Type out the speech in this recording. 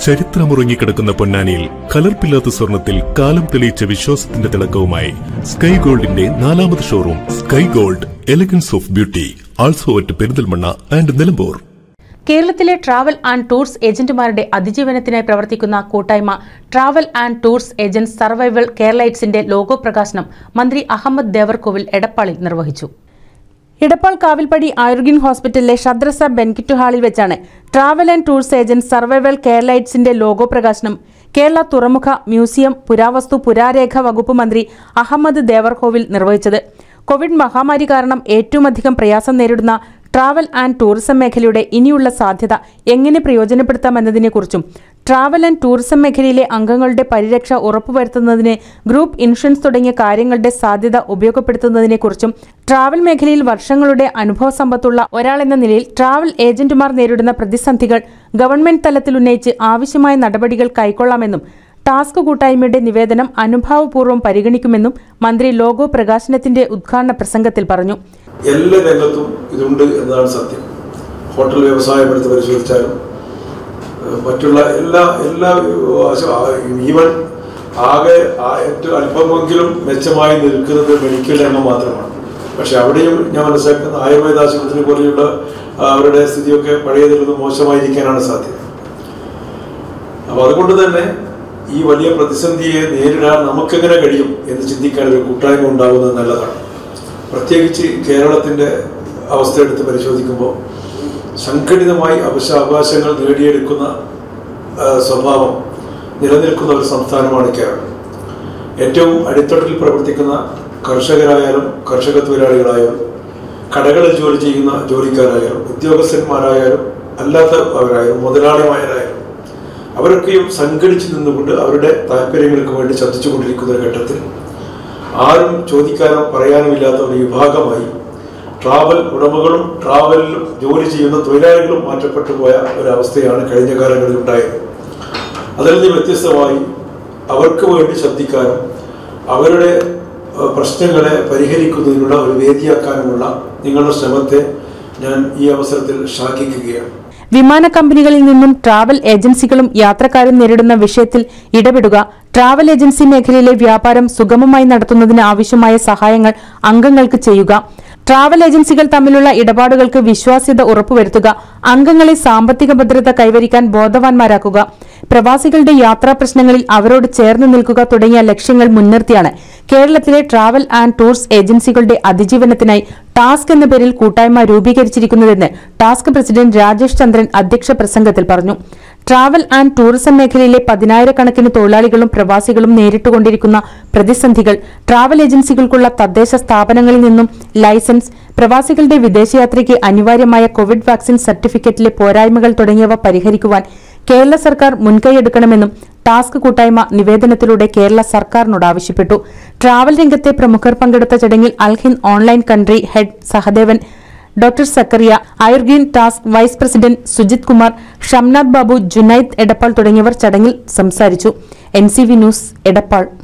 ചരിത്രമുറങ്ങിക്കിടക്കുന്ന പൊന്നാനിയിൽ കലർപ്പില്ലാത്ത സ്വർണത്തിൽ കാലം തെളിയിച്ച വിശ്വാസത്തിന്റെ തിളക്കവുമായി സ്കൈ ഗോൾഡിന്റെ നാലാമത് showroom sky gold elegance of beauty also at Perinthalmanna and Nilambur കേരളത്തിലെ ട്രാവൽ ആൻഡ് ടൂർസ് ഏജന്റുമാരുടെ അതിജീവനത്തിനായി പ്രവർത്തിക്കുന്ന കൂട്ടായ്മ travel and tours agent survival കേരളൈറ്റ്സിന്റെ ലോഗോ പ്രകാശനം മന്ത്രി അഹമ്മദ് ദേവർകോവിൽ എടപ്പാളിൽ നിർവഹിച്ചു ഇടപ്പാൾ കാവിൽപ്പടി ആയുർഗിൻ ഹോസ്പിറ്റലിലെ ഷദ്രസ ബെൻകിറ്റ് ഹാളിൽ വെച്ചാണ് travel and tours agent survival കേരളൈറ്റ്സിന്റെ ലോഗോ പ്രകാശനം കേരള തുറമുഖ മ്യൂസിയം പുരാവസ്തു പുരാരേഖ വകുപ്പ് മന്ത്രി അഹമ്മദ് ദേവർകോവിൽ നിർവഹിച്ചത് കോവിഡ് മഹാമാരി കാരണം ഏറ്റവുമധികം പ്രയാസം നേരിടുന്ന ട്രാവൽ ആൻഡ് ടൂറിസം മേഖലയുടെ ഇനിയുള്ള സാധ്യത എങ്ങനെ പ്രയോജനപ്പെടുത്താമെന്നതിനെക്കുറിച്ചും ട്രാവൽ ആൻഡ് ടൂറിസം മേഖലയിലെ അംഗങ്ങളുടെ പരിരക്ഷ ഉറപ്പുവരുത്തുന്നതിന് ഗ്രൂപ്പ് ഇൻഷുറൻസ് തുടങ്ങിയ കാര്യങ്ങളുടെ സാധ്യത ഉപയോഗപ്പെടുത്തുന്നതിനെക്കുറിച്ചും ട്രാവൽ മേഖലയിൽ വർഷങ്ങളുടെ അനുഭവ സമ്പത്തുള്ള ഒരാളെന്ന നിലയിൽ ട്രാവൽ ഏജന്റുമാർ നേരിടുന്ന പ്രതിസന്ധികൾ ഗവൺമെന്റ് തലത്തിൽ ഉന്നയിച്ച് ആവശ്യമായ നടപടികൾ കൈക്കൊള്ളാമെന്നും ടാസ്ക് കൂട്ടായ്മയുടെ നിവേദനം അനുഭാവപൂർവ്വം പരിഗണിക്കുമെന്നും മന്ത്രി ലോഗോ പ്രകാശനത്തിന്റെ ഉദ്ഘാടന പ്രസംഗത്തിൽ പറഞ്ഞു എല്ലാ രംഗത്തും ഇതുണ്ട് എന്നതാണ് സത്യം ഹോട്ടൽ വ്യവസായം എടുത്ത് പരിശോധിച്ചാലും ഏഹ് മറ്റുള്ള എല്ലാ എല്ലാ ഈവൻ ആകെ ആ- ഏറ്റവും അല്പമെങ്കിലും മെച്ചമായി നിൽക്കുന്നത് മെഡിക്കൽ രംഗം മാത്രമാണ് പക്ഷെ അവിടെയും ഞാൻ മനസ്സിലാക്കുന്ന ആയുർവേദ ആശുപത്രി പോലെയുള്ള ആ, അവരുടെ സ്ഥിതിയൊക്കെ പഴയതിൽ നിന്ന് മോശമായിരിക്കാനാണ് സാധ്യത അപ്പോൾ അതുകൊണ്ട് തന്നെ ഈ വലിയ പ്രതിസന്ധിയെ നേരിടാൻ നമുക്കെങ്ങനെ കഴിയും എന്ന് ചിന്തിക്കാൻ ഒരു കൂട്ടായ്മ ഉണ്ടാകുന്നത് നല്ലതാണ് പ്രത്യേകിച്ച് കേരളത്തിൻ്റെ അവസ്ഥ എടുത്ത് പരിശോധിക്കുമ്പോൾ സംഘടിതമായി അവശ്യ അവകാശങ്ങൾ നേടിയെടുക്കുന്ന ആ, സ്വഭാവം നിലനിൽക്കുന്ന ഒരു സംസ്ഥാനമാണ് കേരളം ഏറ്റവും അടിത്തട്ടിൽ പ്രവർത്തിക്കുന്ന കർഷകരായാലും കർഷക തൊഴിലാളികളായാലും കടകളിൽ ജോലി ചെയ്യുന്ന ജോലിക്കാരായാലും ഉദ്യോഗസ്ഥന്മാരായാലും അല്ലാത്തവരായാലും മുതലാളിമാരായാലും അവരൊക്കെയും സംഘടിച്ച് നിന്നുകൊണ്ട് അവരുടെ താല്പര്യങ്ങൾക്ക് വേണ്ടി ചർച്ചിച്ചുകൊണ്ടിരിക്കുന്ന ഒരു ഘട്ടത്തിൽ ആരും ചോദിക്കാനോ പറയാനും ഇല്ലാത്ത ഒരു വിഭാഗമായി ട്രാവൽ ഉടമകളും ട്രാവലിൽ ജോലി ചെയ്യുന്ന തൊഴിലാളികളും മാറ്റപ്പെട്ടു പോയ ഒരവസ്ഥയാണ് കഴിഞ്ഞ കാലങ്ങളിൽ ഉണ്ടായത് അതിൽ നിന്ന് വ്യത്യസ്തമായി അവർക്ക് വേണ്ടി ശബ്ദിക്കാനും അവരുടെ ഏഹ്, പ്രശ്നങ്ങളെ പരിഹരിക്കുന്നതിനുള്ള ഒരു വേദിയാക്കാനുമുള്ള നിങ്ങളുടെ ശ്രമത്തെ ഞാൻ ഈ അവസരത്തിൽ ശ്ലാഘിക്കുകയാണ് വിമാന കമ്പനികളിൽ നിന്നും ട്രാവൽ ഏജൻസികളും യാത്രക്കാരും നേരിടുന്ന വിഷയത്തിൽ ഇടപെടുക ട്രാവൽ ഏജൻസി മേഖലയിലെ വ്യാപാരം സുഗമമായി നടത്തുന്നതിന് ആവശ്യമായ സഹായങ്ങൾ അംഗങ്ങൾക്ക് ചെയ്യുക ട്രാവൽ ഏജൻസികൾ തമ്മിലുള്ള ഇടപാടുകൾക്ക് വിശ്വാസ്യത ഉറപ്പുവരുത്തുക അംഗങ്ങളെ സാമ്പത്തിക ഭദ്രത കൈവരിക്കാൻ ബോധവാന്മാരാക്കുക പ്രവാസികളുടെ യാത്രാ പ്രശ്നങ്ങളിൽ അവരോട് ചേർന്ന് നിൽക്കുക തുടങ്ങിയ ലക്ഷ്യങ്ങൾ മുൻനിർത്തിയാണ് കേരളത്തിലെ ട്രാവൽ ആൻഡ് ടൂർസ് ഏജൻസികളുടെ അതിജീവനത്തിനായി ടാസ്ക് എന്ന പേരിൽ കൂട്ടായ്മ രൂപീകരിച്ചിരിക്കുന്നതെന്ന് ടാസ്ക് പ്രസിഡന്റ് രാജേഷ് ചന്ദ്രൻ അധ്യക്ഷ പ്രസംഗത്തിൽ പറഞ്ഞു ട്രാവൽ ആൻഡ് ടൂറിസം മേഖലയിലെ പതിനായിരക്കണക്കിന് തൊഴിലാളികളും പ്രവാസികളും നേരിട്ടുകൊണ്ടിരിക്കുന്ന പ്രതിസന്ധികൾ ട്രാവൽ ഏജൻസികൾക്കുള്ള തദ്ദേശ സ്ഥാപനങ്ങളിൽ നിന്നും ലൈസൻസ് പ്രവാസികളുടെ വിദേശയാത്രയ്ക്ക് അനിവാര്യമായ കോവിഡ് വാക്സിൻ സർട്ടിഫിക്കറ്റിലെ പോരായ്മകൾ തുടങ്ങിയവ പരിഹരിക്കുവാൻ കേരള സർക്കാർ മുൻകൈയെടുക്കണമെന്നും ടാസ്ക് കൂട്ടായ്മ നിവേദനത്തിലൂടെ കേരള സർക്കാരിനോട് ആവശ്യപ്പെട്ടു ട്രാവൽ രംഗത്തെ പ്രമുഖർ പങ്കെടുത്ത ചടങ്ങിൽ Alhind online country head Sahadevan doctor Zachariah Ayurgreen task vice president Sujith Kumar Shamnath Babu Junaid Edappal തുടങ്ങിയവർ ചടങ്ങിൽ സംസാരിച്ചു എൻ ന്യൂസ് എടപ്പാൾ